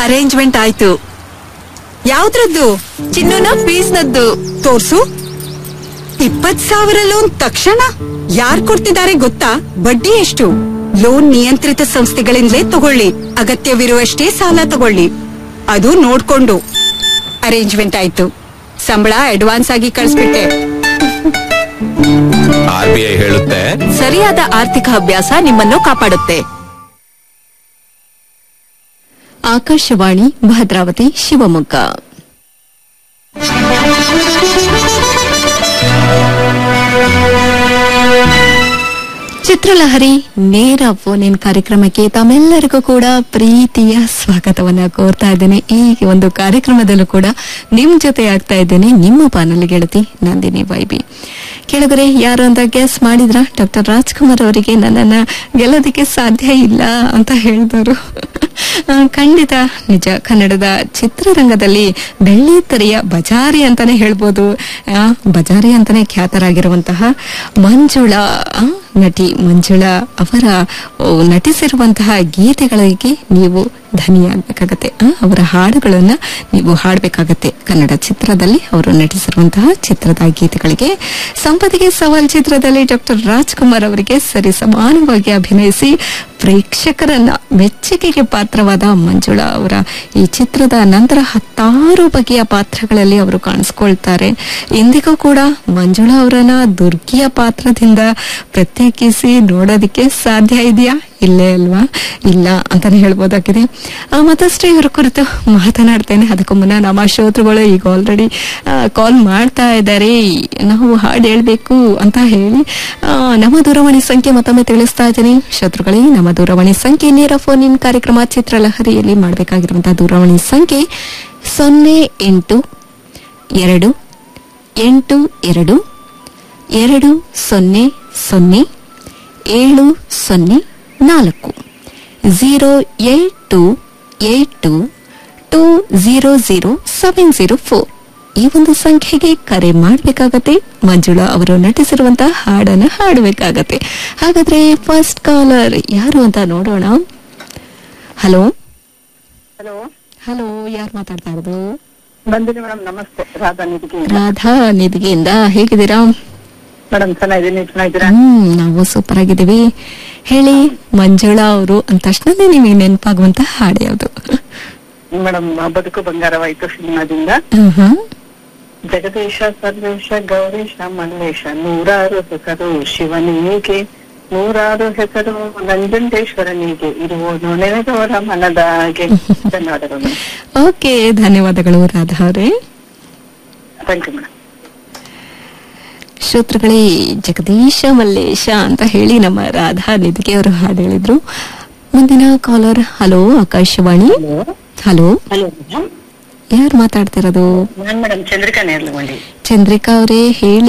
arrangement ಆಯ್ತು ಯಾವ್ದ್ರದ್ದು ಚಿನ್ನುನ ಫೀಸ್ನದ್ದು ತೋರ್ಸು ಇಪ್ಪತ್ ಸಾವಿರ ಲೋನ್ ತಕ್ಷಣ ಯಾರ್ ಕೊಡ್ತಿದ್ದಾರೆ ಗೊತ್ತಾ ಬಡ್ಡಿ ಎಷ್ಟು ಲೋನ್ ನಿಯಂತ್ರಿತ ಸಂಸ್ಥೆಗಳಿಂದಲೇ ತಗೊಳ್ಳಿ ಅಗತ್ಯವಿರುವಷ್ಟೇ ಸಾಲ ತಗೊಳ್ಳಿ ಅದು ನೋಡ್ಕೊಂಡು ಅರೇಂಜ್ಮೆಂಟ್ ಆಯ್ತು ಸಂಬಳ ಅಡ್ವಾನ್ಸ್ ಆಗಿ ಕಳಿಸ್ಬಿಟ್ಟೆ ಆರ್ ಬಿ ಐ ಹೇಳುತ್ತೆ ಸರಿಯಾದ ಆರ್ಥಿಕ ಅಭ್ಯಾಸ ನಿಮ್ಮನ್ನು ಕಾಪಾಡುತ್ತೆ ಆಕಾಶವಾಣಿ ಭದ್ರಾವತಿ ಶಿವಮೊಗ್ಗ ಚಿತ್ರಲಹರಿ ನೇರ ಫೋನ್ ಇನ್ ಕಾರ್ಯಕ್ರಮಕ್ಕೆ ತಮ್ಮೆಲ್ಲರಿಗೂ ಕೂಡ ಪ್ರೀತಿಯ ಸ್ವಾಗತವನ್ನ ಕೋರ್ತಾ ಇದ್ದೇನೆ ಈ ಒಂದು ಕಾರ್ಯಕ್ರಮದಲ್ಲೂ ಕೂಡ ನಿಮ್ ಜೊತೆ ಆಗ್ತಾ ಇದ್ದೇನೆ ನಿಮ್ಮ ಪಾನಲ್ಲಿ ಗೆಳತಿ ನಂದಿನಿ ವೈಬಿ ಕೆಳಗರೆ ಯಾರು ಅಂತ ಗೆಸ್ ಮಾಡಿದ್ರ ಡಾಕ್ಟರ್ ರಾಜ್ಕುಮಾರ್ ಅವರಿಗೆ ನನ್ನನ್ನ ಗೆಲ್ಲೋದಕ್ಕೆ ಸಾಧ್ಯ ಇಲ್ಲ ಅಂತ ಹೇಳಿದವರು ಆ, ಖಂಡಿತ ನಿಜ ಕನ್ನಡದ ಚಿತ್ರರಂಗದಲ್ಲಿ ಬೆಳ್ಳಿತೆರೆಯ ಬಜಾರಿ ಅಂತಾನೆ ಹೇಳ್ಬೋದು ಆ, ಬಜಾರಿ ಅಂತಾನೆ ಖ್ಯಾತರಾಗಿರುವಂತಹ ಮಂಜುಳಾ ಆ, ನಟಿ ಮಂಜುಳಾ ಅವರ ಓ, ನಟಿಸಿರುವಂತಹ ಗೀತೆಗಳಿಗೆ ನೀವು ಧನಿಯಾಗಬೇಕಾಗತ್ತೆ ಆ, ಅವರ ಹಾಡುಗಳನ್ನ ನೀವು ಹಾಡಬೇಕಾಗತ್ತೆ ಕನ್ನಡ ಚಿತ್ರದಲ್ಲಿ ಅವರು ನಟಿಸಿರುವಂತಹ ಚಿತ್ರದ ಗೀತೆಗಳಿಗೆ ಸಂಪತ್ತಿಗೆ ಸವಾಲ್ ಚಿತ್ರದಲ್ಲಿ ಡಾಕ್ಟರ್ ರಾಜ್ಕುಮಾರ್ ಅವರಿಗೆ ಸರಿ ಸಮಾನವಾಗಿ ಅಭಿನಯಿಸಿ ಪ್ರೇಕ್ಷಕರನ್ನ ಮೆಚ್ಚುಗೆಗೆ ಪಾತ್ರವಾದ ಮಂಜುಳಾ ಅವರ ಈ ಚಿತ್ರದ ನಂತರ ಹತ್ತಾರು ಬಗೆಯ ಪಾತ್ರಗಳಲ್ಲಿ ಅವರು ಕಾಣಿಸ್ಕೊಳ್ತಾರೆ ಇಂದಿಗೂ ಕೂಡ ಮಂಜುಳಾ ಅವರನ್ನ ದುರ್ಗಿಯ ಪಾತ್ರದಿಂದ ಪ್ರತ್ಯೇಕಿಸಿ ನೋಡೋದಕ್ಕೆ ಸಾಧ್ಯ ಇದೆಯಾ ಇಲ್ಲೇ ಅಲ್ವಾ ಇಲ್ಲ ಅಂತಾನೆ ಹೇಳ್ಬೋದಾಗಿದೆ ಆ, ಮತ್ತಷ್ಟೇ ಇವರ ಕುರಿತು ಮಾತನಾಡ್ತೇನೆ ಅದಕ್ಕೂ ಮುನ್ನ ನಮ್ಮ ಶ್ರೋತೃಗಳು ಈಗ ಆಲ್ರೆಡಿ ಕಾಲ್ ಮಾಡ್ತಾ ಇದ್ದಾರೆ ನಾವು ಹಾಡು ಹೇಳ್ಬೇಕು ಅಂತ ಹೇಳಿ ಆ, ನಮ್ಮ ದೂರವಾಣಿ ಸಂಖ್ಯೆ ಮತ್ತೊಮ್ಮೆ ತಿಳಿಸ್ತಾ ಇದ್ದೀನಿ ಶತ್ರುಗಳೇ ನಮ್ಮ ದೂರವಾಣಿ ಸಂಖ್ಯೆ ನೇರ ಫೋನ್ ಇನ್ ಕಾರ್ಯಕ್ರಮ ಚಿತ್ರಲಹರಿಯಲ್ಲಿ ಮಾಡಬೇಕಾಗಿರುವಂತಹ ದೂರವಾಣಿ ಸಂಖ್ಯೆ ಸೊನ್ನೆ ಎಂಟು ಎರಡು ಎಂಟು ಎರಡು ಎರಡು ಸೊನ್ನೆ ಸೊನ್ನೆ ಏಳು ಸೊನ್ನೆ ನಾಲ್ಕು zero eight two eight two two zero zero seven zero four ಈ ಒಂದು ಸಂಖ್ಯೆಗೆ ಕರೆ ಮಾಡಬೇಕಾಗತ್ತೆ ಮಂಜುಳಾ ಅವರು ನಟಿಸಿರುವಂತಹ ಹಾಡನ್ನ ಹಾಡಬೇಕಾಗತ್ತೆ ಹಾಗಾದ್ರೆ ಫಸ್ಟ್ ಕಾಲರ್ ಯಾರು ಅಂತ ನೋಡೋಣ ಹಲೋ ಹಲೋ ಹಲೋ ಯಾರು ಮಾತಾಡ್ತಾ ಇರೋದು ಬಂದಿನಿ ಮೇಡಮ್ ನಮಸ್ತೆ ರಾಧಾ ನಿಧಿಗೆ ರಾಧಾ ನಿಧಿಗೆಯಿಂದ ಹೇಗಿದ್ದೀರಾ ಮೇಡಮ್ ಚೆನ್ನಾಗಿದ್ದೀನಿ ನೀವು ಚೆನ್ನಾಗಿದ್ದೀರಾ ಹ್ಮ್ ನಾವು ಸೂಪರ್ ಆಗಿದ್ದೀವಿ ಹೇಳಿ ಮಂಜುಳಾ ಅವರು ಅಂದ ತಕ್ಷಣನೇ ನಿಮಗೆ ನೆನಪಾಗುವಂತ ಹಾಡು ಯಾವುದು ಮೇಡಮ್ ಬದುಕು ಬಂಗಾರವಾಯ್ತು ಸಿನಿಮಾದಿಂದ ಹ್ಮ್ ಜಗದೀಶ ಸರ್ವೇಶ ಗೌರೀಶ ಮಲ್ಲೇಶ ನೂರಾರು ಹೆಸರು ಶಿವನಿಗೆ ನೂರಾರು ಹೆಸರು ನಂಜುಂಡೇಶ್ವರನಿಗೆ ಇರುವುದು ನೆನೆದವರ ಮನದಾಗೆ ಧನ್ಯವಾದಗಳು ಓಕೆ ಧನ್ಯವಾದಗಳು ರಾಧಾ ಅವರೇ ಥ್ಯಾಂಕ್ ಯು ಮೇಡಮ್ ಶ್ರೋತೃಗಳೇ ಜಗದೀಶ ಮಲ್ಲೇಶ ಅಂತ ಹೇಳಿ ನಮ್ಮ ರಾಧಾ ನಿಧಿಗೆ ಅವರು ಹಾಡು ಹೇಳಿದ್ರು ಮುಂದಿನ caller hello Akashvani hello hello madam ಯಾರು ಮಾತಾಡ್ತಿರೋದು ನಾನ್ ಮೇಡಮ್ ಚಂದ್ರಿಕಾ ನೇರ್ಲಗೊಂಡಿ ಚಂದ್ರಿಕಾ ಅವರೇ ಹೇಳಿ